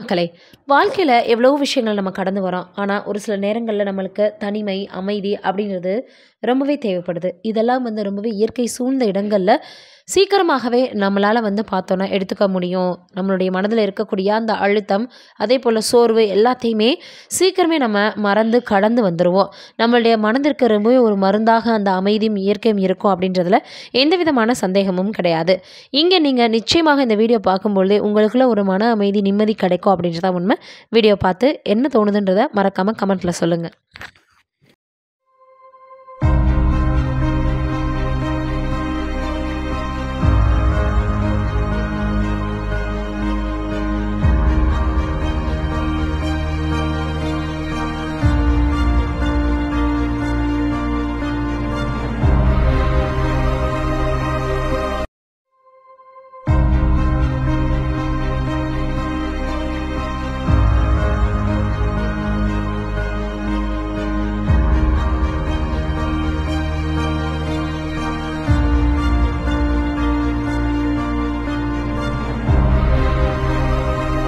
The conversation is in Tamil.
மக்களே வாழ்க்கையில் எவ்வளோ விஷயங்கள் நம்ம கடந்து வரோம் ஆனால் ஒரு சில நேரங்களில் நம்மளுக்கு தனிமை அமைதி அப்படின்றது ரொம்பவே தேவைப்படுது இதெல்லாம் வந்து ரொம்பவே இயற்கை சூழ்ந்த இடங்களில் சீக்கிரமாகவே நம்மளால் வந்து பார்த்தோன்னா எடுத்துக்க முடியும் நம்மளுடைய மனதில் இருக்கக்கூடிய அந்த அழுத்தம் அதே போல் சோர்வு எல்லாத்தையுமே சீக்கிரமே நம்ம மறந்து கடந்து வந்துடுவோம் நம்மளுடைய மனதிற்கு ரொம்பவே ஒரு மருந்தாக அந்த அமைதியும் இயற்கையும் இருக்கும் அப்படின்றதுல எந்த விதமான சந்தேகமும் கிடையாது இங்கே நீங்கள் நிச்சயமாக இந்த வீடியோ பார்க்கும்பொழுது உங்களுக்குள்ள ஒரு மன அமைதி நிம்மதி கிடைக்கும் அப்படின்றத உண்மை வீடியோ பார்த்து என்ன தோணுதுன்றதை மறக்காமல் கமெண்ட்டில் சொல்லுங்கள்